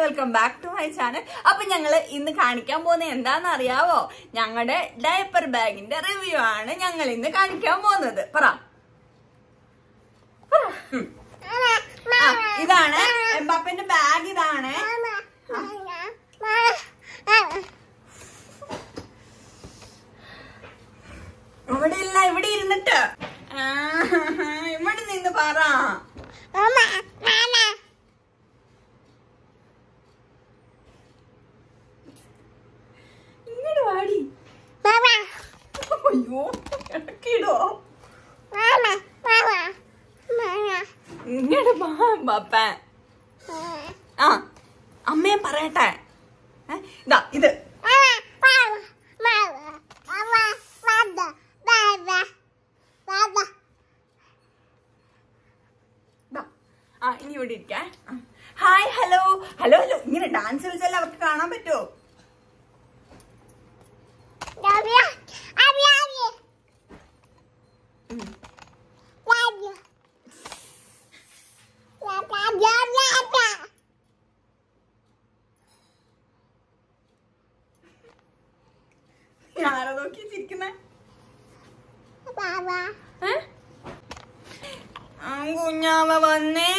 Welcome back to my channel അപ്പൊ ഞങ്ങള് ഇന്ന് കാണിക്കാൻ പോകുന്നത് എന്താന്ന് അറിയാവോ ഞങ്ങളുടെ ഡയപ്പർ ബാഗിന്റെ റിവ്യൂ ആണ് ഞങ്ങൾ ഇന്ന് കാണിക്കാൻ പോകുന്നത് പറ പറ. ഉം. ആ, ഇതാണ് എംബാപ്പന്റെ ബാഗ് ഇതാണ് ഇവിടെ ഇല്ല ഇവിടെ ഇരുന്നിട്ട് ആ, ഇവിടെ നിന്ന് പറ ഇങ്ങോട്ട് വാടി അയ്യോ ഇടക്കിടോ ഇങ്ങോട്ട് വാ ബാപ്പ ആ അമ്മയെ പറയട്ടെ ഏ, ഇതാ ഇത് ദാ. ആ ഇനി ഇവിടെ ഇരിക്കേ ഹായ് ഹലോ ഹലോ ഹലോ ഇങ്ങനെ ഡാൻസ് കളിച്ചാൽ അവർക്ക് കാണാൻ പറ്റുമോ ആരാ നോക്കി ചിരിക്കുന്നേ ഏ? ആ കുഞ്ഞാവ വന്നേ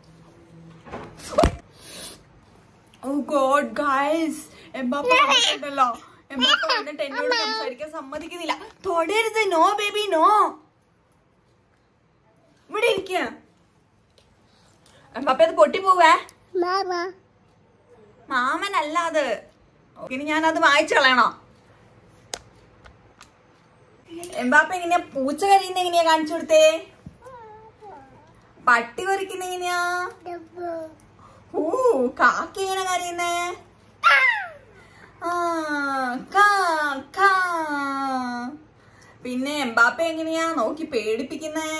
ഓ ഗോഡ് ഗൈസ് എംബാപ്പ വന്നിട്ടുണ്ടല്ലോ എംബാപ്പ വന്നിട്ട് എന്നോട് സംസാരിക്കാൻ സമ്മതിക്കുന്നില്ല തൊടരുത് നോ ബേബി നോ ഇവിടെ ഇരിക്ക എംബാപ്പ അത് പൊട്ടി പോവേ മാമനല്ല അത് ഇനി ഞാൻ അത് വായിച്ചു കളയണോ എംബാപ്പ എങ്ങനെയാ പൂച്ച കരയുന്ന എങ്ങനെയാ കാണിച്ചു കൊടുത്തേ പട്ടി കൊറിക്കുന്ന എങ്ങനെയാ ഊ കാക്ക എങ്ങനെ കരയുന്നേ ആ കാ കാ പിന്നെ എംബാപ്പ എങ്ങനെയാ നോക്കി പേടിപ്പിക്കുന്നേ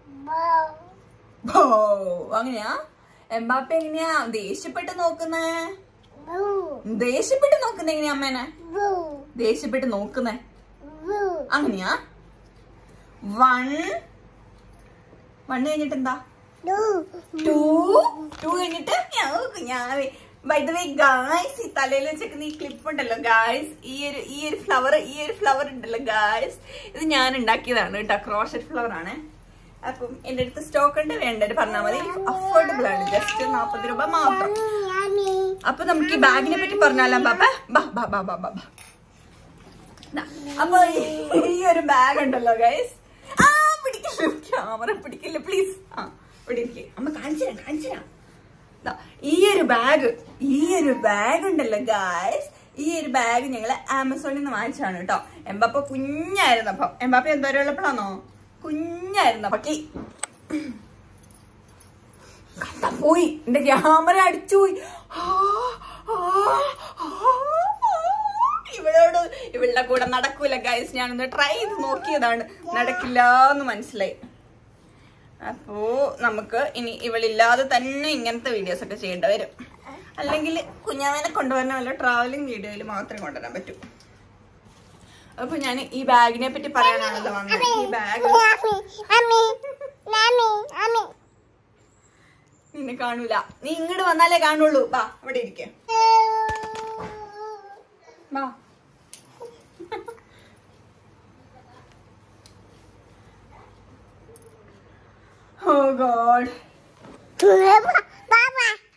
ഭോ അങ്ങനെയാ എംബാപ്പ എങ്ങനെയാ ദേഷ്യപ്പെട്ട് നോക്കുന്നേ ദേഷ്യപ്പെട്ട് നോക്കുന്നേ എങ്ങനെയാ അമ്മേനെ ദേഷ്യപ്പെട്ട് നോക്കുന്നേ അങ്ങനെയാ വൺ വൺ കഴിഞ്ഞിട്ട് എന്താ ടു ടു കഴിഞ്ഞിട്ട് കുഞ്ഞാവേ ബൈ ദ വേ ഗായ്സ് ഈ തലയിൽ വെച്ചേക്കുന്ന ഈ ക്ലിപ്പ് ഉണ്ടല്ലോ ഗായ്സ് ഈ ഒരു ഈ ഒരു ഫ്ലവർ ഈ ഒരു ഫ്ലവർ ഉണ്ടല്ലോ ഗായ്സ് ഇത് ഞാൻ ഉണ്ടാക്കിയതാണ് കേട്ടോ ക്രോഷറ്റ് ഫ്ലവർ ആണ് അപ്പം എന്റെ അടുത്ത് സ്റ്റോക്ക് ഉണ്ട് വേണ്ടത് പറഞ്ഞാൽ മതി അഫോർഡബിൾ ആണ് ജസ്റ്റ് നാപ്പത് രൂപ മാത്രം അപ്പൊ നമുക്ക് ഈ ബാഗിനെ പറ്റി പറഞ്ഞാലോ ബാബ ബാ ബാ ബാ ബാ ബാ ബാ ദാ, അപ്പൊ ഈ- ഈ ഒരു ബാഗ് ഉണ്ടല്ലോ ഗൈസ് ആ പിടിക്കില്ല ക്യാമറ പിടിക്കില്ല പ്ലീസ് ആ ഇവിടെ ഇരിക്കെ അമ്മ കാണിച്ചുതരാം കാണിച്ചുതരാം ദാ, ഈ ഒരു ബാഗ് ഈ ഒരു ബാഗ് ഉണ്ടല്ലോ ഗായ്സ് ഈ ഒരു ബാഗ് ഞങ്ങള് ആമസോണിൽ നിന്ന് വാങ്ങിച്ചാണ് കേട്ടോ എംബാപ്പ കുഞ്ഞായിരുന്നപ്പോ എംബാപ്പ എന്തോരം ഉള്ളപ്പോഴാണോ കുഞ്ഞായിരുന്നപ്പോ കണ്ട പോയി എന്റെ ക്യാമറ അടിച്ചുപോയി ആ, ആ, ആ. ഇവളോട് ഇവളുടെ കൂടെ നടക്കൂല ഗൈസ് ഞാനൊന്ന് ട്രൈ ചെയ്ത് നോക്കിയതാണ് നടക്കില്ല എന്ന് മനസ്സിലായി അപ്പോ നമുക്ക് ഇനി ഇവളില്ലാതെ തന്നെ ഇങ്ങനത്തെ വീഡിയോസ് ഒക്കെ ചെയ്യേണ്ടി വരും അല്ലെങ്കിൽ കുഞ്ഞാവേനെ കൊണ്ടുവരുന്ന വല്ല ട്രാവലിംഗ് വീഡിയോയിൽ മാത്രമേ കൊണ്ടുവരാൻ പറ്റൂ അപ്പൊ ഞാൻ ഈ ബാഗിനെ പറ്റി പറയാനാണല്ലോ വന്നത് ഈ ബാഗ് നിന്നെ കാണൂല നീ ഇങ്ങോട്ട് വന്നാലേ കാണുള്ളൂ വാ ഇവിടെ ഇരിക്കെ വാ ഓ ഗോഡ്